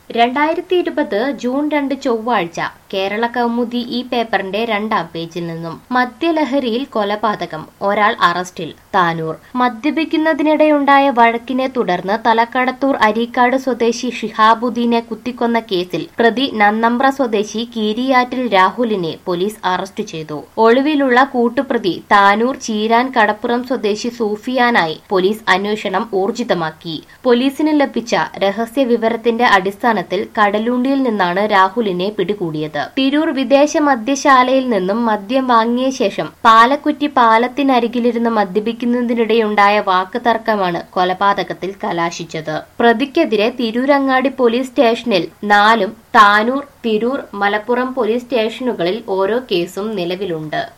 രണ്ടായിരത്തി ഇരുപത് ജൂൺ രണ്ട് ചൊവ്വാഴ്ച കേരള കൗമുദി ഈ പേപ്പറിന്റെ രണ്ടാം പേജിൽ നിന്നും മദ്യലഹരിയിൽ കൊലപാതകം ഒരാൾ അറസ്റ്റിൽ താനൂർ മദ്യപിക്കുന്നതിനിടെയുണ്ടായ വഴക്കിനെ തുടർന്ന് തലക്കടത്തൂർ അരീക്കാട് സ്വദേശി ഷിഹാബുദ്ദീനെ കുത്തിക്കൊന്ന കേസിൽ പ്രതി നന്നമ്പ്ര സ്വദേശി കീരിയാറ്റിൽ രാഹുലിനെ പോലീസ് അറസ്റ്റ് ചെയ്തു ഒളിവിലുള്ള കൂട്ടുപ്രതി താനൂർ ചീരാൻ കടപ്പുറം സ്വദേശി സൂഫിയാനായി പോലീസ് അന്വേഷണം ഊർജിതമാക്കി പോലീസിന് ലഭിച്ച രഹസ്യ വിവരത്തിന്റെ അടിസ്ഥാനത്തിൽ കടലുണ്ടിയിൽ നിന്നാണ് രാഹുലിനെ പിടികൂടിയത് തിരൂർ വിദേശ മദ്യശാലയിൽ നിന്നും മദ്യം വാങ്ങിയ ശേഷം പാലക്കുറ്റി പാലത്തിനരികിലിരുന്ന് മദ്യപിക്കുന്നതിനിടെയുണ്ടായ വാക്ക് തർക്കമാണ് കൊലപാതകത്തിൽ കലാശിച്ചത് പ്രതിക്കെതിരെ തിരൂരങ്ങാടി പോലീസ് സ്റ്റേഷനിൽ നാലും താനൂർ തിരൂർ മലപ്പുറം പോലീസ് സ്റ്റേഷനുകളിൽ ഓരോ കേസും നിലവിലുണ്ട്